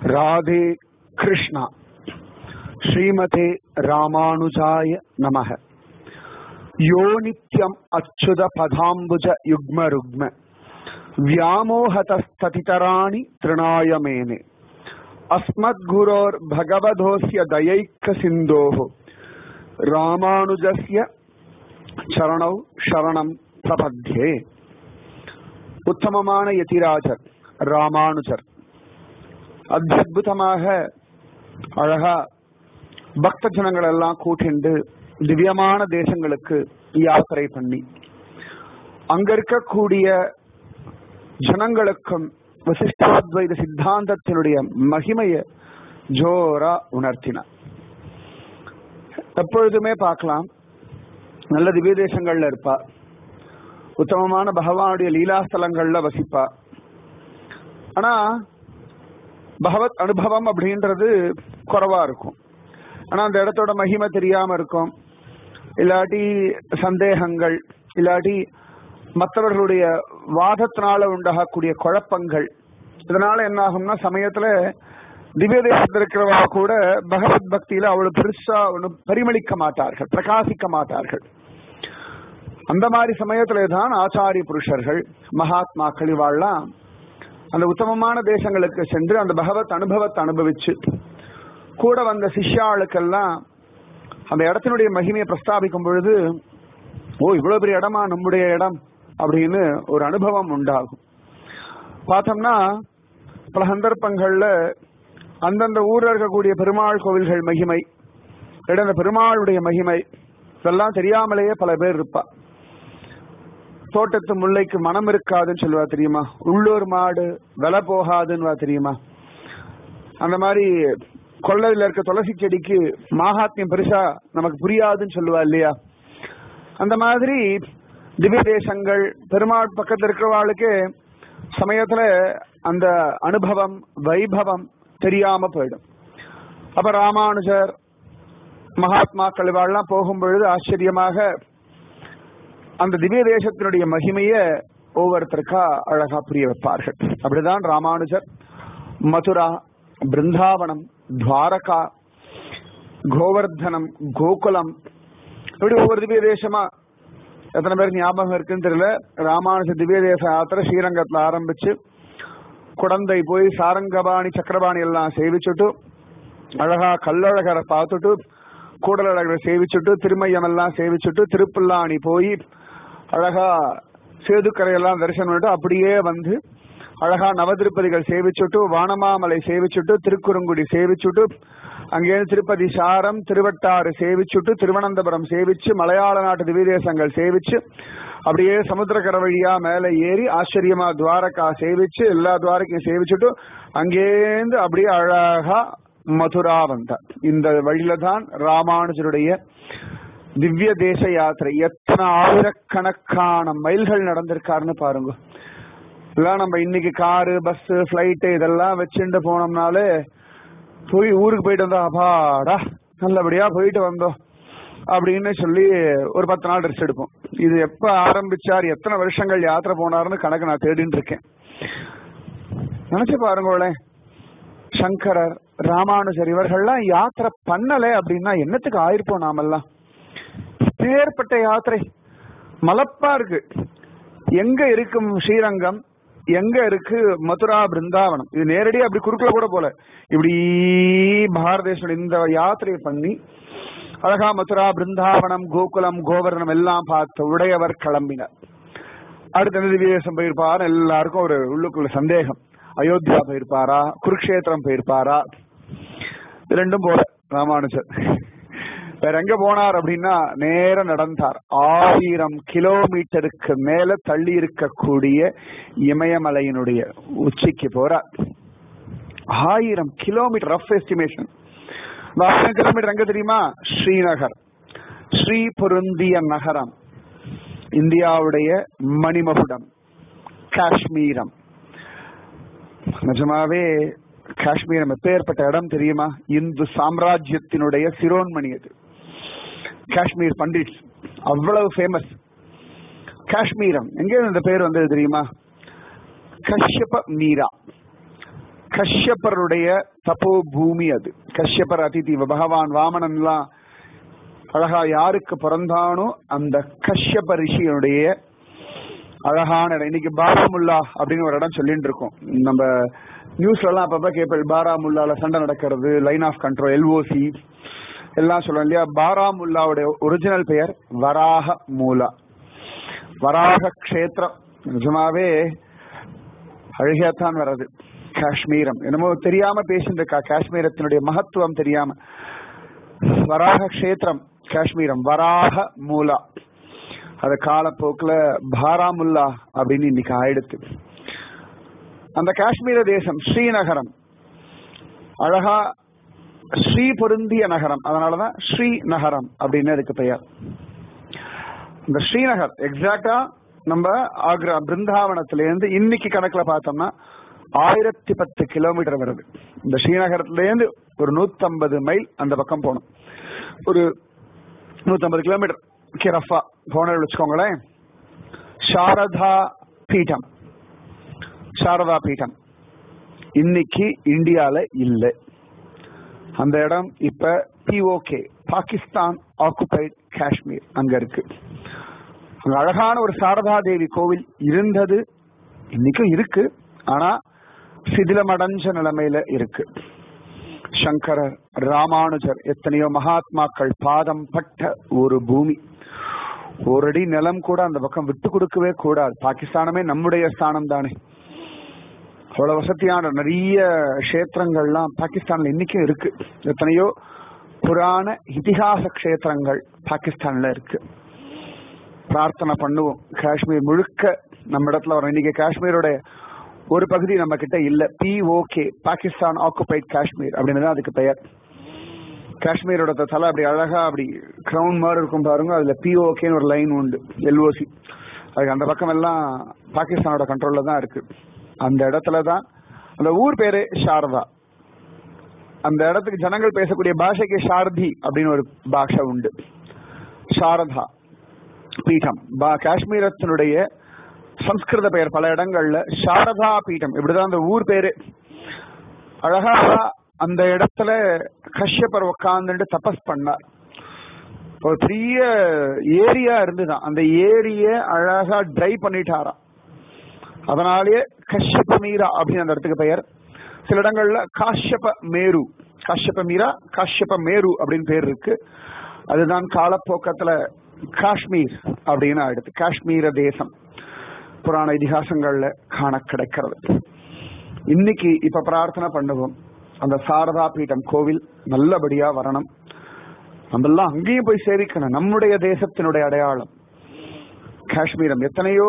ராதே கிருஷ்ணா ஸ்ரீமதே ராமானுஜாய நமக யோ நித்யம் அச்சுத பதாம்புஜ யுக்ம ருக்ம व्यामोहतस्ततितराणि तृणाय मेने अस्मद्गुरोर्भगवधोऽस्य दयैकसिन्धोः ராமானுஜஸ்ய சரணௌ சரணம் பிரபத்யே உத்தமமான யதிராஜர் ராமானுஜர் அத்புதமாக அழகா பக்த ஜனங்கள் எல்லாம் கூட்டிண்டு திவ்யமான தேசங்களுக்கு யாத்திரை பண்ணி அங்க இருக்கக்கூடிய ஜனங்களுக்கும் வசிஷ்டாத்வைத சித்தாந்தத்தினுடைய மகிமைய ஜோரா உணர்த்தினார் எப்பொழுதுமே பார்க்கலாம் நல்ல திவ்ய தேசங்கள்ல இருப்பா உத்தமமான பகவானுடைய லீலாஸ்தலங்கள்ல வசிப்பா ஆனா பகவத் அனுபவம் அப்படின்றது குறைவா இருக்கும் ஆனா அந்த இடத்தோட மகிமை தெரியாம இருக்கும் இல்லாட்டி சந்தேகங்கள் இல்லாட்டி மற்றவர்களுடைய வாதத்தினால உண்டாகக்கூடிய குழப்பங்கள் இதனால என்ன ஆகும்னா சமயத்துல திவ்ய தேசத்தில் இருக்கிறவா கூட பகவத் பக்தியில அவ்வளவு பெருசா ஒன்றும் பரிமளிக்க மாட்டார்கள் பிரகாசிக்க மாட்டார்கள் அந்த மாதிரி சமயத்துல தான் ஆச்சாரிய புருஷர்கள் மகாத்மாக்கள் இவாள்லாம் அந்த உத்தமமான தேசங்களுக்கு சென்று அந்த பகவத் அனுபவத்தை அனுபவிச்சு கூட வந்த சிஷ்யாளுக்கெல்லாம் அந்த இடத்தினுடைய மகிமையை பிரஸ்தாபிக்கும் பொழுது ஓ இவ்வளவு பெரிய இடமா நம்முடைய இடம் அப்படின்னு ஒரு அனுபவம் உண்டாகும் பார்த்தோம்னா பல சந்தர்ப்பங்கள்ல அந்தந்த ஊர்ல இருக்கக்கூடிய பெருமாள் கோவில்கள் மகிமை இடம் அந்த பெருமாளுடைய மகிமை இதெல்லாம் தெரியாமலேயே பல பேர் இருப்பா தோட்டத்து முல்லைக்கு மனம் இருக்காதுன்னு சொல்லுவா தெரியுமா உள்ளூர் மாடு விலை போகாதுன்னு தெரியுமா அந்த மாதிரி கொள்ளையில இருக்க துளசி செடிக்கு மாகாத்மியம் பெருசா நமக்கு புரியாதுன்னு சொல்லுவா இல்லையா அந்த மாதிரி திவ்ய தேசங்கள் பெருமாள் பக்கத்துல இருக்கிறவாளுக்கு சமயத்துல அந்த அனுபவம் வைபவம் தெரியாம போயிடும் அப்ப ராமானுஜர் மகாத்மாக்கள் இவாள்லாம் போகும் பொழுது ஆச்சரியமாக அந்த திவ்ய தேசத்தினுடைய மகிமைய ஒவ்வொருத்தருக்கா அழகா புரிய வைப்பார்கள் அப்படிதான் ராமானுஜர் மதுரா பிருந்தாவனம் துவாரகா கோவர்தனம் கோகுலம் இப்படி ஒவ்வொரு திவ்ய தேசமா எத்தனை பேருக்கு ஞாபகம் இருக்குன்னு தெரியல ராமானுஜ திவ்ய தேச யாத்திரை ஸ்ரீரங்கத்துல ஆரம்பிச்சு குடந்தை போய் சாரங்கபாணி சக்கரபாணி எல்லாம் சேவிச்சுட்டு அழகா கல்லழகரை பார்த்துட்டு கூடலழகரை சேவிச்சுட்டு திருமையம் எல்லாம் சேவிச்சுட்டு திருப்புல்லாணி போய் அழகா சேதுக்கரையெல்லாம் தரிசனம் பண்ணிட்டு அப்படியே வந்து அழகா நவதிருப்பதிகள் சேவிச்சுட்டு வானமாமலை சேவிச்சுட்டு திருக்குறுங்குடி சேவிச்சுட்டு அங்கேருந்து திருப்பதி சாரம் திருவட்டாறு சேவிச்சுட்டு திருவனந்தபுரம் சேவிச்சு மலையாள நாட்டு திவ்யதேசங்கள் சேவிச்சு அப்படியே சமுத்திரக்கரை வழியா மேல ஏறி ஆச்சரியமா துவாரகா சேவிச்சு எல்லா துவாரக்கையும் சேவிச்சுட்டு அங்கேருந்து அப்படியே அழகா மதுரா வந்தார் இந்த வழியில தான் ராமானுஜருடைய திவ்ய தேச யாத்திரை எத்தனை ஆயிரக்கணக்கான மைல்கள் நடந்திருக்காருன்னு பாருங்க எல்லாம் நம்ம இன்னைக்கு காரு பஸ் பிளைட்டு இதெல்லாம் வச்சுட்டு போனோம்னாலே போய் ஊருக்கு போயிட்டு வந்தோம் அப்பாடா நல்லபடியா போயிட்டு வந்தோம் அப்படின்னு சொல்லி ஒரு பத்து நாள் ரெஸ்ட் எடுப்போம் இது எப்ப ஆரம்பிச்சார் எத்தனை வருஷங்கள் யாத்திரை போனாருன்னு கணக்கு நான் தேடிட்டு இருக்கேன் நினைச்சு பாருங்களேன் சங்கரர் ராமானுஜர் இவர்கள்லாம் யாத்திரை பண்ணல அப்படின்னா என்னத்துக்கு ஆயிருப்போம் நாமெல்லாம் பேர்பட்ட யாத்திரை மலப்பா இருக்கு எங்க இருக்கும் ஸ்ரீரங்கம் எங்க இருக்கு மதுரா பிருந்தாவனம் இது நேரடியா அப்படி குறுக்கல கூட போல இப்படி பாரதேஸ்வரன் இந்த யாத்திரையை பண்ணி அழகா மதுரா பிருந்தாவனம் கோகுலம் கோவர்ணம் எல்லாம் பார்த்து உடையவர் கிளம்பினார் அடுத்த திவ்யதேசம் போயிருப்பார் எல்லாருக்கும் ஒரு உள்ளுக்குள்ள சந்தேகம் அயோத்தியா போயிருப்பாரா குருக்ஷேத்திரம் போயிருப்பாரா ரெண்டும் போல ராமானுஜர் வேற எங்க போனார் அப்படின்னா நேர நடந்தார் ஆயிரம் கிலோமீட்டருக்கு மேல தள்ளி இருக்கக்கூடிய இமயமலையினுடைய உச்சிக்கு போறார் ஆயிரம் கிலோமீட்டர் ரஃப் எஸ்டிமேஷன் ஆயிரம் கிலோமீட்டர் எங்க தெரியுமா ஸ்ரீநகர் ஸ்ரீ பொருந்திய நகரம் இந்தியாவுடைய மணிமகுடம் காஷ்மீரம் நிஜமாவே காஷ்மீரம் எப்பேற்பட்ட இடம் தெரியுமா இந்து சாம்ராஜ்யத்தினுடைய சிரோன்மணி அது காஷ்மீர் பண்டிட்ஸ் அவ்வளவு ஃபேமஸ் காஷ்மீரம் எங்கே இந்த பேர் வந்தது தெரியுமா கஷ்யப மீரா கஷ்யப்பருடைய தபோ பூமி அது கஷ்யப்பர் அதிதி பகவான் வாமனன் எல்லாம் அழகா யாருக்கு பிறந்தானோ அந்த கஷ்யப்ப ரிஷியனுடைய அழகான இடம் இன்னைக்கு பாராமுல்லா அப்படின்னு ஒரு இடம் சொல்லிட்டு இருக்கோம் நம்ம நியூஸ்ல எல்லாம் அப்பப்ப கேட்பேன் பாராமுல்லால சண்டை நடக்கிறது லைன் ஆஃப் கண்ட்ரோல் எல்ஓசி எல்லாம் சொல்றோம் இல்லையா பாராமுல்லாவுடைய ஒரிஜினல் பெயர் வராக மூலா வராக கஷேத்திரம் நிஜமாவே அழகியாத்தான் வர்றது காஷ்மீரம் என்னமோ தெரியாம பேசிட்டு இருக்கா காஷ்மீரத்தினுடைய மகத்துவம் தெரியாம வராக கஷேத்திரம் காஷ்மீரம் வராக மூலா அது காலப்போக்குல பாராமுல்லா அப்படின்னு இன்னைக்கு ஆயிடுத்து அந்த காஷ்மீர தேசம் ஸ்ரீநகரம் அழகா ஸ்ரீ பொருந்திய நகரம் அதனாலதான் ஸ்ரீ நகரம் அப்படின்னு அதுக்கு பெயர் இந்த ஸ்ரீநகர் எக்ஸாக்டா நம்ம ஆக்ரா பிருந்தாவனத்திலேருந்து இன்னைக்கு கணக்குல பார்த்தோம்னா ஆயிரத்தி பத்து கிலோமீட்டர் வருது இந்த ஸ்ரீநகரத்திலேருந்து ஒரு நூத்தம்பது மைல் அந்த பக்கம் போகணும் ஒரு நூத்தம்பது கிலோமீட்டர் கிரஃபா போன வச்சுக்கோங்களேன் சாரதா பீடம் சாரதா பீடம் இன்னைக்கு இந்தியால இல்லை அந்த இடம் இப்ப பிஓகே பாகிஸ்தான் ஆக்குபைட் காஷ்மீர் அங்க இருக்கு அங்க அழகான ஒரு சாரதா தேவி கோவில் இருந்தது இன்னைக்கும் இருக்கு ஆனா சிதிலமடைஞ்ச நிலைமையில இருக்கு சங்கரர் ராமானுஜர் எத்தனையோ மகாத்மாக்கள் பாதம் பட்ட ஒரு பூமி ஒரு அடி நிலம் கூட அந்த பக்கம் விட்டு கொடுக்கவே கூடாது பாகிஸ்தானமே நம்முடைய ஸ்தானம் தானே அவ்வளவு வசதியான நிறைய கஷேத்திரங்கள்லாம் பாகிஸ்தான்ல இன்னைக்கும் இருக்கு எத்தனையோ புராண இதிகாச கஷேத்திரங்கள் பாகிஸ்தான்ல இருக்கு பிரார்த்தனை பண்ணுவோம் காஷ்மீர் முழுக்க நம்ம இடத்துல வரும் இன்னைக்கு காஷ்மீரோட ஒரு பகுதி நம்ம கிட்ட இல்ல பிஓகே பாகிஸ்தான் ஆக்குபைட் காஷ்மீர் அப்படின்னு தான் அதுக்கு பெயர் காஷ்மீரோட தலை அப்படி அழகா அப்படி கிரவுண்ட் மாதிரி இருக்கும் பாருங்க அதுல பிஓகேன்னு ஒரு லைன் உண்டு எல்ஓசி அதுக்கு அந்த பக்கம் எல்லாம் பாகிஸ்தானோட கண்ட்ரோல்ல தான் இருக்கு அந்த இடத்துல தான் அந்த ஊர் பேரு சாரதா அந்த இடத்துக்கு ஜனங்கள் பேசக்கூடிய பாஷைக்கு சாரதி அப்படின்னு ஒரு பாஷை உண்டு சாரதா பீடம் காஷ்மீரத்தினுடைய சம்ஸ்கிருத பெயர் பல இடங்கள்ல சாரதா பீடம் இப்படிதான் அந்த ஊர் பேரு அழகா அந்த இடத்துல கஷ்யப்பர் உட்கார்ந்துட்டு தபஸ் பண்ணார் ஒரு பெரிய ஏரியா இருந்துதான் அந்த ஏரிய அழகா ட்ரை பண்ணிட்டாராம் அதனாலேயே கஷ்யப மீரா அப்படின்னு அந்த இடத்துக்கு பெயர் சில இடங்கள்ல காஷ்யப மேரு காஷ்யப மீரா காஷ்யப மேரு அப்படின்னு பேர் இருக்கு அதுதான் காலப்போக்கத்துல காஷ்மீர் அப்படின்னு ஆயிடுது காஷ்மீர தேசம் புராண இதிகாசங்கள்ல காண கிடைக்கிறது இன்னைக்கு இப்ப பிரார்த்தனை பண்ணுவோம் அந்த சாரதா பீடம் கோவில் நல்லபடியா வரணும் நம்ம எல்லாம் அங்கேயும் போய் சேவிக்கணும் நம்முடைய தேசத்தினுடைய அடையாளம் காஷ்மீரம் எத்தனையோ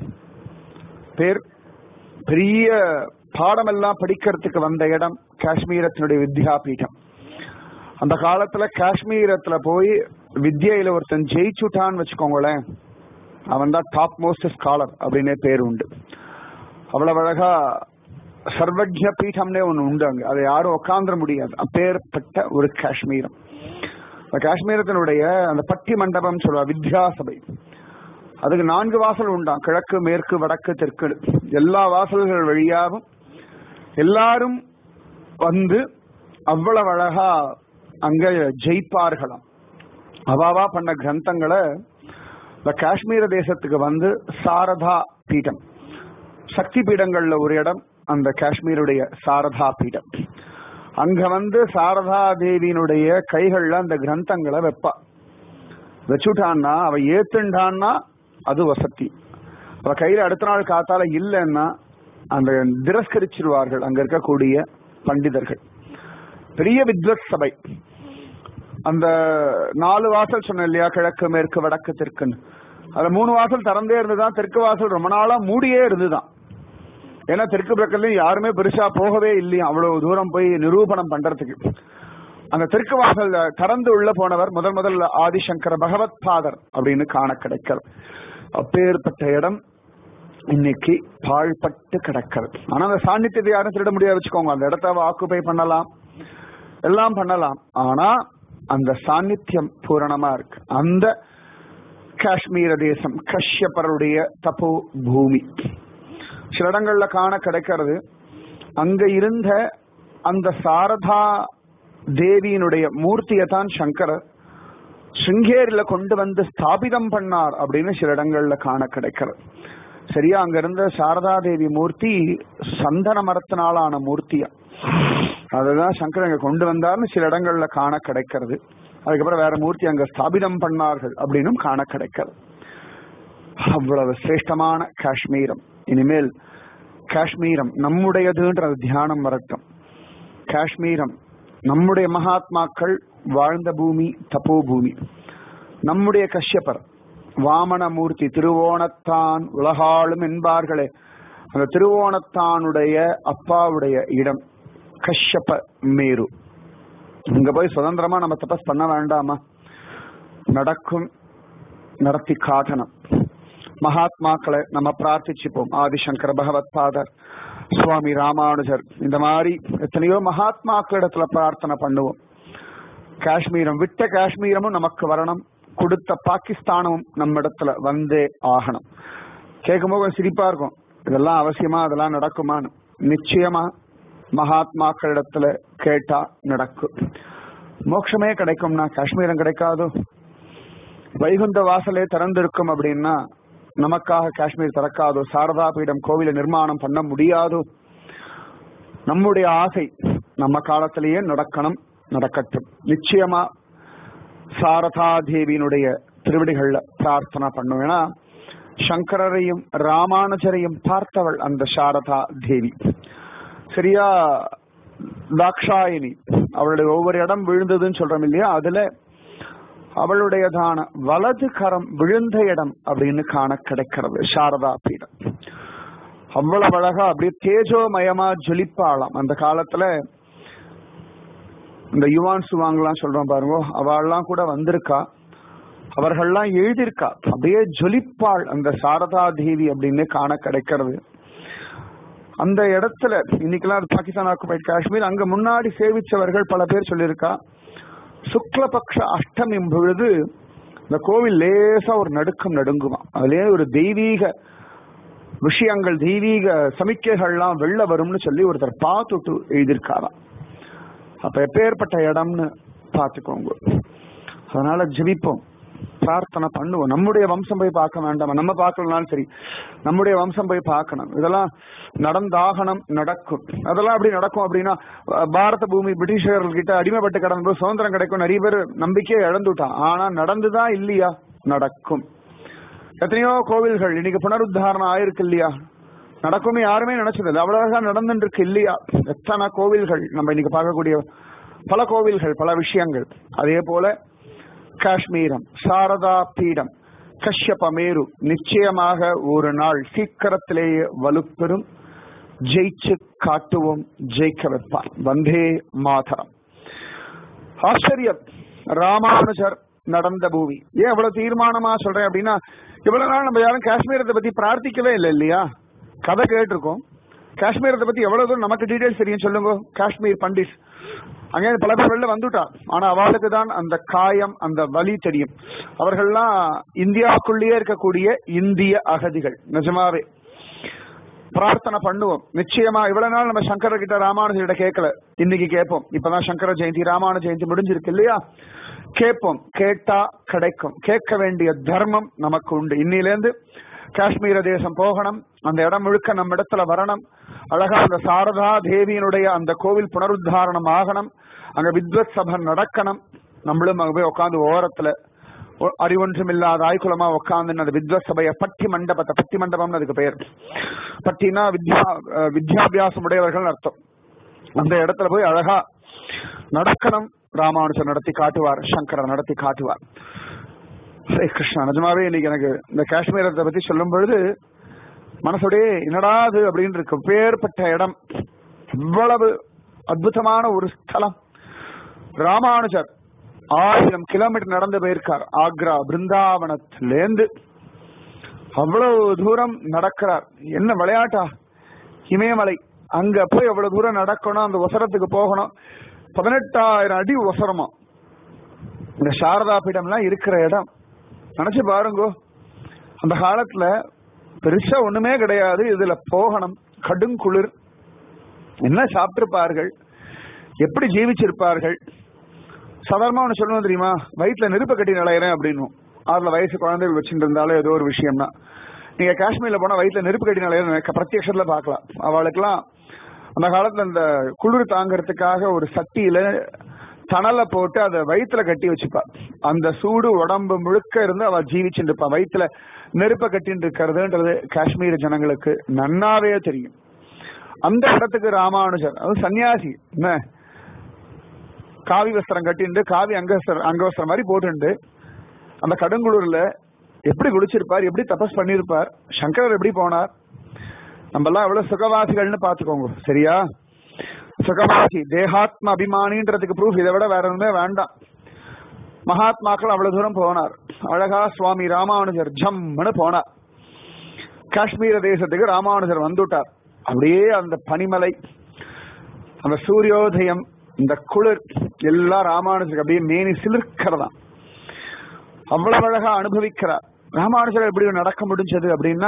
பேர் பெரிய பாடமெல்லாம் படிக்கிறதுக்கு வந்த இடம் காஷ்மீரத்தினுடைய வித்யா பீடம் அந்த காலத்துல காஷ்மீரத்துல போய் வித்யில ஒருத்தன் ஜெயிச்சுட்டான்னு வச்சுக்கோங்களேன் அவன் தான் டாப் மோஸ்ட் ஸ்காலர் அப்படின்னே பேர் உண்டு அவ்வளவு அழகா சர்வஜ பீட்டம்னே ஒண்ணு உண்டு அங்க அதை யாரும் உட்காந்துட முடியாது அப்பேற்பட்ட ஒரு காஷ்மீரம் அந்த காஷ்மீரத்தினுடைய அந்த பட்டி மண்டபம் சொல்லுவா வித்யா சபை அதுக்கு நான்கு வாசல் உண்டாம் கிழக்கு மேற்கு வடக்கு தெற்கு எல்லா வாசல்கள் வழியாகவும் எல்லாரும் வந்து அவ்வளவு அழகா அங்க ஜெயிப்பார்களாம் அவாவா பண்ண கிரந்தங்களை இந்த காஷ்மீர தேசத்துக்கு வந்து சாரதா பீடம் சக்தி பீடங்கள்ல ஒரு இடம் அந்த காஷ்மீருடைய சாரதா பீடம் அங்க வந்து சாரதா தேவியினுடைய கைகள்ல அந்த கிரந்தங்களை வைப்பா வச்சுட்டான்னா அவ ஏத்துண்டான்னா அது வசதி அவ கையில அடுத்த நாள் காத்தால இல்லைன்னா அந்த திரஸ்கரிச்சிருவார்கள் அங்க இருக்கக்கூடிய பண்டிதர்கள் பெரிய வித்வத் சபை அந்த நாலு வாசல் சொன்ன இல்லையா கிழக்கு மேற்கு வடக்கு தெற்குன்னு அதுல மூணு வாசல் திறந்தே இருந்துதான் தெற்கு வாசல் ரொம்ப நாளா மூடியே இருந்துதான் ஏன்னா தெற்கு பக்கத்துலயும் யாருமே பெருசா போகவே இல்லையா அவ்வளவு தூரம் போய் நிரூபணம் பண்றதுக்கு அந்த தெற்கு வாசல் திறந்து உள்ள போனவர் முதல் முதல்ல ஆதிசங்கர பகவத் பாதர் அப்படின்னு காண கிடைக்கிறது அப்பேற்பட்ட இடம் இன்னைக்கு பாழ்பட்டு கிடக்கிறது ஆனா அந்த சாநித்தியத்தை யாரும் திருட முடியாது வச்சுக்கோங்க அந்த இடத்த ஆக்குபை பண்ணலாம் எல்லாம் பண்ணலாம் ஆனா அந்த சாநித்தியம் பூரணமா இருக்கு அந்த காஷ்மீர தேசம் கஷ்யப்பருடைய தபோ பூமி சில இடங்கள்ல காண கிடைக்கிறது அங்க இருந்த அந்த சாரதா தேவியினுடைய மூர்த்தியை தான் சங்கரர் சிங்கேரியில கொண்டு வந்து ஸ்தாபிதம் பண்ணார் அப்படின்னு சில இடங்கள்ல காண கிடைக்கிறது சரியா அங்க இருந்த சாரதா தேவி மூர்த்தி சந்தன மரத்தினாலான மூர்த்தியா அதுதான் சங்கர் அங்க கொண்டு வந்தார்னு சில இடங்கள்ல காண கிடைக்கிறது அதுக்கப்புறம் வேற மூர்த்தி அங்க ஸ்தாபிதம் பண்ணார்கள் அப்படின்னும் காண கிடைக்கிறது அவ்வளவு சிரேஷ்டமான காஷ்மீரம் இனிமேல் காஷ்மீரம் நம்முடையதுன்ற தியானம் வரட்டும் காஷ்மீரம் நம்முடைய மகாத்மாக்கள் வாழ்ந்த பூமி தப்போ பூமி நம்முடைய கஷ்யப்பர் வாமனமூர்த்தி திருவோணத்தான் உலகாளும் என்பார்களே அந்த திருவோணத்தானுடைய அப்பாவுடைய இடம் கஷ்யப்ப மேரு இங்க போய் சுதந்திரமா நம்ம தபஸ் பண்ண வேண்டாமா நடக்கும் நடத்தி காட்டணும் மகாத்மாக்களை நம்ம பிரார்த்திச்சுப்போம் ஆதிசங்கர பகவத் பாதர் சுவாமி ராமானுஜர் இந்த மாதிரி எத்தனையோ மகாத்மாக்களிடத்துல பிரார்த்தனை பண்ணுவோம் காஷ்மீரம் விட்ட காஷ்மீரமும் நமக்கு வரணும் கொடுத்த பாகிஸ்தானமும் நம்ம இடத்துல வந்தே ஆகணும் கேட்கும்போது கொஞ்சம் சிரிப்பா இருக்கும் இதெல்லாம் அவசியமா அதெல்லாம் நடக்குமான்னு நிச்சயமா மகாத்மாக்களிடத்துல கேட்டா நடக்கும் மோட்சமே கிடைக்கும்னா காஷ்மீரம் கிடைக்காதோ வைகுந்த வாசலே திறந்திருக்கும் அப்படின்னா நமக்காக காஷ்மீர் திறக்காதோ சாரதா பீடம் கோவில நிர்மாணம் பண்ண முடியாதோ நம்முடைய ஆசை நம்ம காலத்திலேயே நடக்கணும் நடக்கட்டும் நிச்சயமா சாரதா தேவியினுடைய திருவடிகள்ல பிரார்த்தனை பண்ணும் ஏன்னா சங்கரரையும் ராமானுஜரையும் பார்த்தவள் அந்த சாரதா தேவி சரியா தாக்ஷாயினி அவளுடைய ஒவ்வொரு இடம் விழுந்ததுன்னு சொல்றோம் இல்லையா அதுல அவளுடையதான வலது கரம் விழுந்த இடம் அப்படின்னு காண கிடைக்கிறது சாரதா பீடம் அவ்வளவு அழகா அப்படியே தேஜோமயமா ஜொலிப்பாளாம் அந்த காலத்துல இந்த யுவான் சுவாங்கலாம் சொல்றோம் பாருங்க அவள்லாம் கூட வந்திருக்கா அவர்கள்லாம் எழுதியிருக்கா அப்படியே ஜொலிப்பாள் அந்த சாரதா தேவி அப்படின்னு காண கிடைக்கிறது அந்த இடத்துல இன்னைக்கெல்லாம் அது பாகிஸ்தான் ஆக்குபைட் காஷ்மீர் அங்க முன்னாடி சேவிச்சவர்கள் பல பேர் சொல்லியிருக்கா சுக்லபக்ஷ அஷ்டமி பொழுது இந்த கோவில் லேசா ஒரு நடுக்கம் நடுங்குமா அதுலயே ஒரு தெய்வீக விஷயங்கள் தெய்வீக சமிக்கைகள்லாம் வெளில வரும்னு சொல்லி ஒருத்தர் பார்த்துட்டு எழுதியிருக்காராம் அப்ப எப்பேற்பட்ட இடம்னு பார்த்துக்கோங்க அதனால ஜெபிப்போம் பிரார்த்தனை பண்ணுவோம் நம்முடைய வம்சம் போய் பார்க்க வேண்டாம் நம்ம பார்க்கலனாலும் சரி நம்முடைய வம்சம் போய் பார்க்கணும் இதெல்லாம் நடந்தாகணும் நடக்கும் அதெல்லாம் அப்படி நடக்கும் அப்படின்னா பாரத பூமி பிரிட்டிஷர்கள் கிட்ட அடிமைப்பட்டு கடந்து சுதந்திரம் கிடைக்கும் நிறைய பேர் நம்பிக்கையை இழந்துட்டான் ஆனா நடந்துதான் இல்லையா நடக்கும் எத்தனையோ கோவில்கள் இன்னைக்கு புனருத்தாரணம் ஆயிருக்கு இல்லையா நடக்கும்னு யாருமே நினைச்சது அவ்வளவுதான் நடந்துட்டு இருக்கு இல்லையா எத்தனை கோவில்கள் நம்ம இன்னைக்கு பார்க்கக்கூடிய பல கோவில்கள் பல விஷயங்கள் அதே போல காஷ்மீரம் சாரதா பீடம் கஷ்யப மேரு நிச்சயமாக ஒரு நாள் சீக்கிரத்திலேயே வலுப்பெறும் ஜெயிச்சு காட்டுவோம் ஜெயிக்க வைப்பார் வந்தே மாதரம் ஆச்சரியம் ராமானுஜர் நடந்த பூமி ஏன் இவ்வளவு தீர்மானமா சொல்றேன் அப்படின்னா இவ்வளவு நாள் நம்ம யாரும் காஷ்மீரத்தை பத்தி பிரார்த்திக்கவே இல்லை இல்லையா கதை கேட்டிருக்கோம் காஷ்மீரத்தை பத்தி எவ்வளவு தூரம் நமக்கு டீடைல்ஸ் தெரியும் சொல்லுங்க காஷ்மீர் பண்டிட் அங்கே பல பேர் வெளில வந்துட்டா ஆனா அவளுக்கு தான் அந்த காயம் அந்த வலி தெரியும் அவர்கள்லாம் இந்தியாவுக்குள்ளேயே இருக்கக்கூடிய இந்திய அகதிகள் நிஜமாவே பிரார்த்தனை பண்ணுவோம் நிச்சயமா இவ்வளவு நாள் நம்ம சங்கர கிட்ட ராமானுஜர்கிட்ட கேட்கல இன்னைக்கு கேட்போம் இப்பதான் சங்கர ஜெயந்தி ராமானு ஜெயந்தி முடிஞ்சிருக்கு இல்லையா கேட்போம் கேட்டா கிடைக்கும் கேட்க வேண்டிய தர்மம் நமக்கு உண்டு இன்னிலேருந்து காஷ்மீர தேசம் போகணும் அந்த இடம் முழுக்க நம்ம இடத்துல வரணும் அழகா அந்த சாரதா தேவியினுடைய அந்த கோவில் புனருத்தாரணம் ஆகணும் அங்க வித்வத் சபை நடக்கணும் நம்மளும் அங்க போய் உட்காந்து ஓரத்துல அறிவொன்றும் இல்லாத ஆய்குலமா உட்காந்து அந்த வித்வத் சபைய பட்டி மண்டபத்தை பட்டி மண்டபம்னு அதுக்கு பெயர் பட்டினா வித்யா வித்யாபியாசம் உடையவர்கள் அர்த்தம் அந்த இடத்துல போய் அழகா நடக்கணும் ராமானுஜர் நடத்தி காட்டுவார் சங்கரர் நடத்தி காட்டுவார் ஹரே கிருஷ்ணா நிஜமாவே இன்னைக்கு எனக்கு இந்த காஷ்மீரத்தை பத்தி சொல்லும் பொழுது மனசுடைய என்னடா அது அப்படின்னு இருக்கு பேர்பட்ட இடம் இவ்வளவு அற்புதமான ஒரு ஸ்தலம் ராமானுஜர் ஆயிரம் கிலோமீட்டர் நடந்து போயிருக்கார் ஆக்ரா பிருந்தாவனத்திலேருந்து அவ்வளவு தூரம் நடக்கிறார் என்ன விளையாட்டா இமயமலை அங்க போய் எவ்வளவு தூரம் நடக்கணும் அந்த ஒசரத்துக்கு போகணும் பதினெட்டாயிரம் அடி ஒசரமா இந்த சாரதா பீடம்லாம் இருக்கிற இடம் நினைச்சு பாருங்க அந்த காலத்துல பெருசா ஒண்ணுமே கிடையாது இதுல போகணும் கடுங்குளிர் என்ன சாப்பிட்டிருப்பார்கள் எப்படி ஜீவிச்சிருப்பார்கள் சாதாரணமா ஒன்று சொல்லணும் தெரியுமா வயிற்றுல நெருப்பு கட்டி நிலையிறேன் அப்படின்னு ஆறுல வயசு குழந்தைகள் வச்சுட்டு இருந்தாலும் ஏதோ ஒரு விஷயம்னா நீங்க காஷ்மீர்ல போனா வயிற்றுல நெருப்பு கட்டி நிலையிற பிரத்யட்சத்துல பார்க்கலாம் அவளுக்கெல்லாம் அந்த காலத்துல இந்த குளிர் தாங்கறதுக்காக ஒரு சட்டியில தணலை போட்டு அதை வயிற்றுல கட்டி வச்சுப்பா அந்த சூடு உடம்பு முழுக்க இருந்து அவ ஜீவிச்சுட்டு இருப்பா வயிற்றுல நெருப்ப கட்டின்னு இருக்கிறதுன்றது காஷ்மீர் ஜனங்களுக்கு நன்னாவே தெரியும் அந்த இடத்துக்கு ராமானுஜர் அது சன்னியாசி என்ன காவி வஸ்திரம் கட்டிண்டு காவி அங்கவஸ்திரம் அங்கவஸ்திரம் மாதிரி போட்டுண்டு அந்த கடுங்குளூர்ல எப்படி குளிச்சிருப்பார் எப்படி தபஸ் பண்ணியிருப்பார் சங்கரர் எப்படி போனார் நம்ம எல்லாம் எவ்வளவு சுகவாசிகள்னு பாத்துக்கோங்க சரியா சுகவாசி தேகாத்ம அபிமானின்றதுக்கு ப்ரூஃப் இதை விட வேற ஒண்ணுமே வேண்டாம் மகாத்மாக்கள் அவ்வளவு தூரம் போனார் அழகா சுவாமி ராமானுஜர் ஜம்னு போனார் காஷ்மீர தேசத்துக்கு ராமானுஜர் வந்துட்டார் அப்படியே அந்த பனிமலை அந்த சூரியோதயம் இந்த குளிர் எல்லாம் ராமானுஜருக்கு அப்படியே மேனி சிலிர்க்கிறதாம் அவ்வளவு அழகா அனுபவிக்கிறார் ராமானுஜர் எப்படி நடக்க முடிஞ்சது அப்படின்னா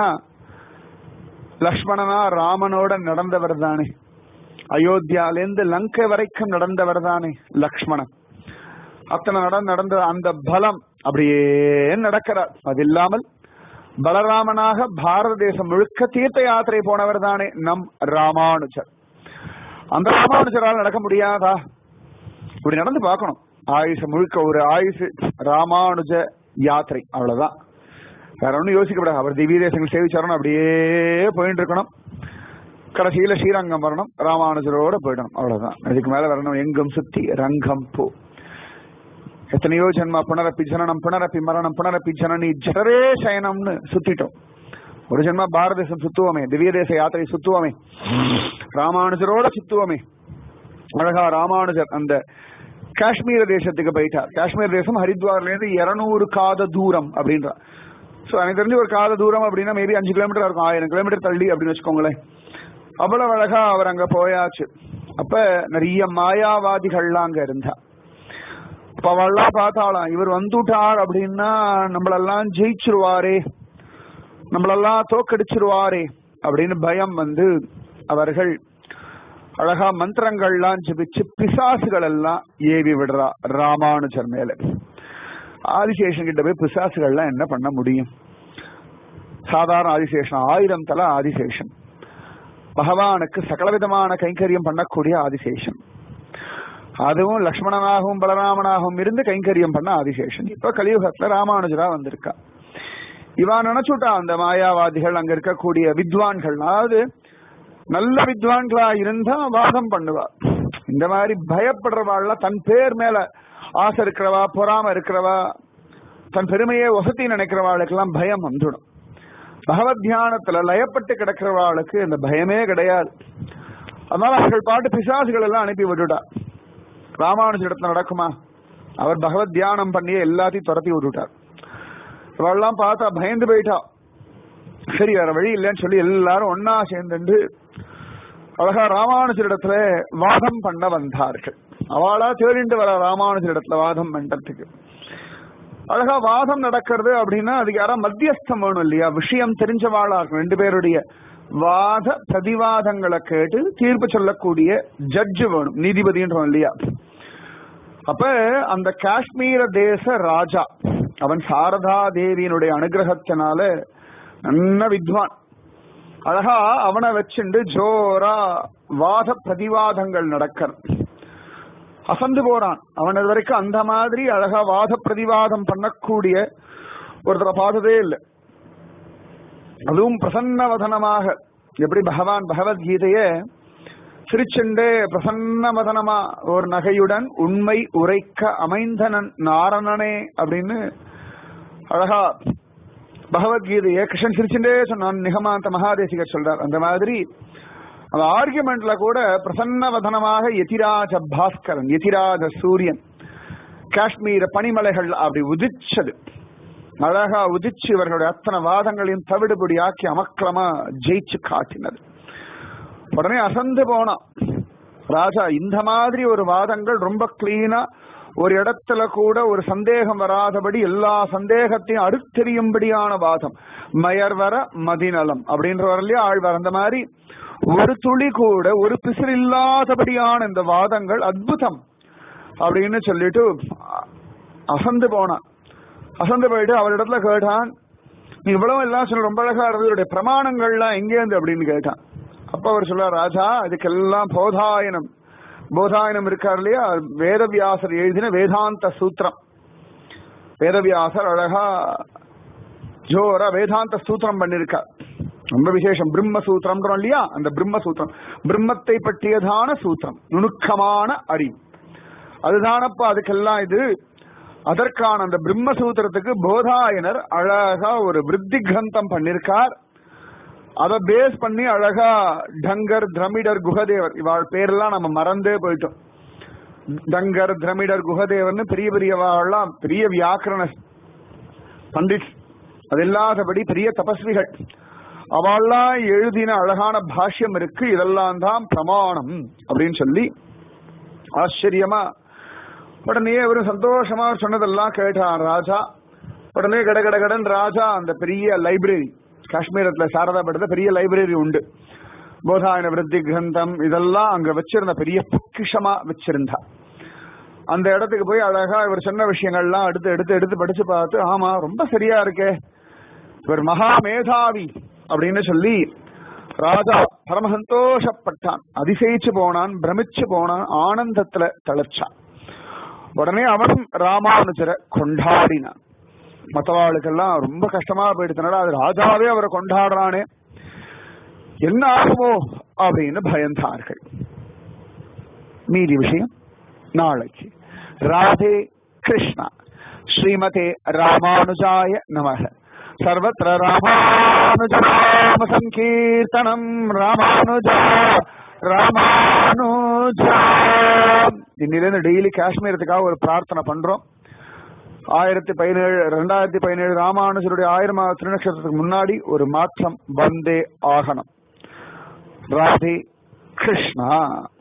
லக்ஷ்மணனா ராமனோட நடந்தவர் தானே அயோத்தியாலேருந்து லங்கை வரைக்கும் நடந்தவர் தானே லக்ஷ்மணன் அத்தனை நட நடந்த அந்த பலம் அப்படியே நடக்கிறார் அது இல்லாமல் பலராமனாக பாரத தேசம் முழுக்க தீர்த்த யாத்திரை போனவர் தானே நம் ராமானுஜர் அந்த ராமானுஜரால் நடக்க முடியாதா இப்படி நடந்து பார்க்கணும் ஆயுசு முழுக்க ஒரு ஆயுசு ராமானுஜ யாத்திரை அவ்வளவுதான் வேற ஒன்றும் யோசிக்கப்படாது அவர் திவ்ய தேசங்கள் சேவிச்சாரணும் அப்படியே போயிட்டு இருக்கணும் கடைசியில ஸ்ரீரங்கம் வரணும் ராமானுஜரோட போயிடணும் அவ்வளவுதான் இதுக்கு மேல வரணும் எங்கும் சுத்தி ரங்கம் போ எத்தனையோ ஜென்மா புனரப்பி ஜனனம் புனரப்பி மரணம் புனரப்பி ஜனனி ஜடரே சயனம்னு சுத்திட்டோம் ஒரு ஜென்மா பாரத தேசம் சுத்துவோமே திவ்ய தேச யாத்திரை சுத்துவோமே ராமானுஜரோட சுத்துவோமே அழகா ராமானுஜர் அந்த காஷ்மீர தேசத்துக்கு போயிட்டார் காஷ்மீர் தேசம் ஹரித்வார்ல இருந்து இருநூறு காத தூரம் அப்படின்றார் சோ எனக்கு தெரிஞ்சு ஒரு காத தூரம் அப்படின்னா மேபி அஞ்சு கிலோமீட்டர் இருக்கும் ஆயிரம் கிலோமீட்டர் தள்ளி அப்படின்னு வச்சுக்கோங்களேன் அவ்வளவு அழகா அவர் அங்க போயாச்சு அப்ப நிறைய மாயாவாதிகள்லாம் அங்க இருந்தா அப்ப அவள்லாம் பார்த்தாலாம் இவர் வந்துட்டார் அப்படின்னா நம்மளெல்லாம் ஜெயிச்சிருவாரே நம்மளெல்லாம் தோக்கடிச்சிருவாரே அப்படின்னு பயம் வந்து அவர்கள் அழகா மந்திரங்கள்லாம் ஜபிச்சு பிசாசுகள் எல்லாம் ஏவி விடுறா ராமானுஜர் மேல ஆதிசேஷன் கிட்ட போய் பிசாசுகள்லாம் என்ன பண்ண முடியும் சாதாரண ஆதிசேஷன் ஆயிரம் தலை ஆதிசேஷன் பகவானுக்கு சகலவிதமான கைங்கரியம் பண்ணக்கூடிய ஆதிசேஷன் அதுவும் லக்ஷ்மணனாகவும் பலராமனாகவும் இருந்து கைங்கரியம் பண்ண ஆதிசேஷன் இப்ப கலியுகத்துல ராமானுஜரா வந்திருக்கா இவா நினைச்சுட்டா அந்த மாயாவாதிகள் அங்க இருக்கக்கூடிய வித்வான்கள் அதாவது நல்ல வித்வான்களா இருந்தா வாதம் பண்ணுவா இந்த மாதிரி பயப்படுறவாள்ல தன் பேர் மேல ஆசை இருக்கிறவா பொறாம இருக்கிறவா தன் பெருமையை வசதி நினைக்கிறவாளுக்கெல்லாம் பயம் வந்துடும் பகவத் தியானத்துல லயப்பட்டு கிடக்கிறவாளுக்கு இந்த பயமே கிடையாது அதனால அவர்கள் பாட்டு பிசாசுகள் எல்லாம் அனுப்பி விட்டுட்டா ராமானுஜிடத்துல நடக்குமா அவர் பகவத் தியானம் பண்ணியே எல்லாத்தையும் துரத்தி விட்டுட்டார் இவெல்லாம் பார்த்தா பயந்து போயிட்டா சரி வேற வழி இல்லைன்னு சொல்லி எல்லாரும் ஒன்னா சேர்ந்துட்டு அழகா ராமானுஜரிடத்துல வாதம் பண்ண வந்தார்கள் அவளா தேடிண்டு வர ராமானுஜரிடத்துல வாதம் பண்றதுக்கு அழகா வாதம் நடக்கிறது அப்படின்னா அதுக்கு யாரா மத்தியஸ்தம் வேணும் இல்லையா விஷயம் தெரிஞ்சவாளா இருக்கும் ரெண்டு பேருடைய வாத பிரதிவாதங்களை கேட்டு தீர்ப்பு சொல்லக்கூடிய ஜட்ஜு வேணும் நீதிபதின்றோம் இல்லையா அப்ப அந்த காஷ்மீர தேச ராஜா அவன் சாரதா தேவியினுடைய அனுகிரகத்தினால நல்ல வித்வான் அழகா அவனை வச்சுண்டு ஜோரா வாத பிரதிவாதங்கள் நடக்கிறது அசந்து போறான் அவன் இது வரைக்கும் அந்த மாதிரி அழகா வாத பிரதிவாதம் பண்ணக்கூடிய ஒருத்தரை பார்த்ததே இல்லை அதுவும் பிரசன்னவதனமாக எப்படி பகவான் பகவத்கீதைய சிரிச்சுண்டே பிரசன்னவதனமா ஒரு நகையுடன் உண்மை உரைக்க அமைந்தனன் நாரணனே அப்படின்னு அழகா பகவத்கீதைய கிருஷ்ணன் சிரிச்சுட்டே சொன்னான் நிகமாந்த மகாதேசிகர் சொல்றார் அந்த மாதிரி அந்த ஆர்குமெண்ட்ல கூட பிரசன்னவதனமாக எதிராஜ பாஸ்கரன் எதிராஜ சூரியன் காஷ்மீர பனிமலைகள் அப்படி உதிச்சது அழகா உதிச்சு இவர்களுடைய அத்தனை வாதங்களையும் தவிடுபடி ஆக்கி அமக்கிரமா ஜெயிச்சு காட்டினது உடனே அசந்து போனான் ராஜா இந்த மாதிரி ஒரு வாதங்கள் ரொம்ப கிளீனா ஒரு இடத்துல கூட ஒரு சந்தேகம் வராதபடி எல்லா சந்தேகத்தையும் அடுத்தெரியும்படியான வாதம் மயர்வர மதிநலம் அப்படின்ற வரலையே ஆழ்வார் அந்த மாதிரி ஒரு துளி கூட ஒரு பிசிறு இல்லாதபடியான இந்த வாதங்கள் அத்புதம் அப்படின்னு சொல்லிட்டு அசந்து போனான் அசந்து போயிட்டு அவரிடத்துல கேட்டான் நீ இவ்வளவு எல்லாம் சொல்ல ரொம்ப அழகா இருந்தது இதோடைய பிரமாணங்கள்லாம் எங்கேருந்து அப்படின்னு கேட்டான் அப்ப அவர் சொல்றார் ராஜா இதுக்கெல்லாம் போதாயனம் போதாயனம் இருக்கார் இல்லையா வேதவியாசர் எழுதின வேதாந்த சூத்திரம் வேதவியாசர் அழகா ஜோரா வேதாந்த சூத்திரம் பண்ணிருக்கார் ரொம்ப விசேஷம் பிரம்ம சூத்திரம்ன்றோம் இல்லையா அந்த பிரம்ம சூத்திரம் பிரம்மத்தை பற்றியதான சூத்திரம் நுணுக்கமான அறிவு அதுதானப்பா அதுக்கெல்லாம் இது அதற்கான அந்த பிரம்மசூத்திரத்துக்கு போதாயனர் அழகா ஒரு விருத்தி கிரந்தம் பண்ணிருக்கார் அதை பேஸ் பண்ணி அழகா டங்கர் திரமிடர் குகதேவர் இவாள் பேரெல்லாம் நம்ம மறந்தே போயிட்டோம் டங்கர் திரமிடர் குகதேவர்னு பெரிய பெரியவாள்லாம் பெரிய வியாக்கரண பண்டிட் அது இல்லாதபடி பெரிய தபஸ்விகள் அவள்லாம் எழுதின அழகான பாஷ்யம் இருக்கு இதெல்லாம் தான் பிரமாணம் அப்படின்னு சொல்லி ஆச்சரியமா உடனே அவரு சந்தோஷமா சொன்னதெல்லாம் கேட்டான் ராஜா உடனே கட கட கடன் ராஜா அந்த பெரிய லைப்ரரி காஷ்மீரத்துல சாரதா படத்துல பெரிய லைப்ரரி உண்டு போதாயன விருத்தி கிரந்தம் இதெல்லாம் அங்க வச்சிருந்த பெரிய பொக்கிஷமா வச்சிருந்தா அந்த இடத்துக்கு போய் அழகா இவர் சொன்ன விஷயங்கள்லாம் எடுத்து எடுத்து எடுத்து படிச்சு பார்த்து ஆமா ரொம்ப சரியா இருக்கே இவர் மகா மேதாவி அப்படின்னு சொல்லி ராஜா பரம சந்தோஷப்பட்டான் அதிசயிச்சு போனான் பிரமிச்சு போனான் ஆனந்தத்துல தளச்சான் உடனே அவன் ராமானுஜரை கொண்டாடினான் மற்றவாளுக்கெல்லாம் ரொம்ப கஷ்டமா போயிடுச்சுனால அது ராஜாவே அவரை கொண்டாடுறானே என்ன ஆகுமோ அப்படின்னு பயந்தார்கள் மீதி விஷயம் நாளைக்கு ராதே கிருஷ்ணா ஸ்ரீமதே ராமானுஜாய நமக சர்வத்திர ராமானுஜாம சங்கீர்த்தனம் ராமானுஜா ராமானுஜா இன்னிலிருந்து டெய்லி காஷ்மீரத்துக்காக ஒரு பிரார்த்தனை பண்றோம் ஆயிரத்தி பதினேழு ரெண்டாயிரத்தி பதினேழு ராமானுஜருடைய ஆயிரம் திருநட்சத்திரத்துக்கு முன்னாடி ஒரு மாற்றம் வந்தே ஆகணும் ராதே கிருஷ்ணா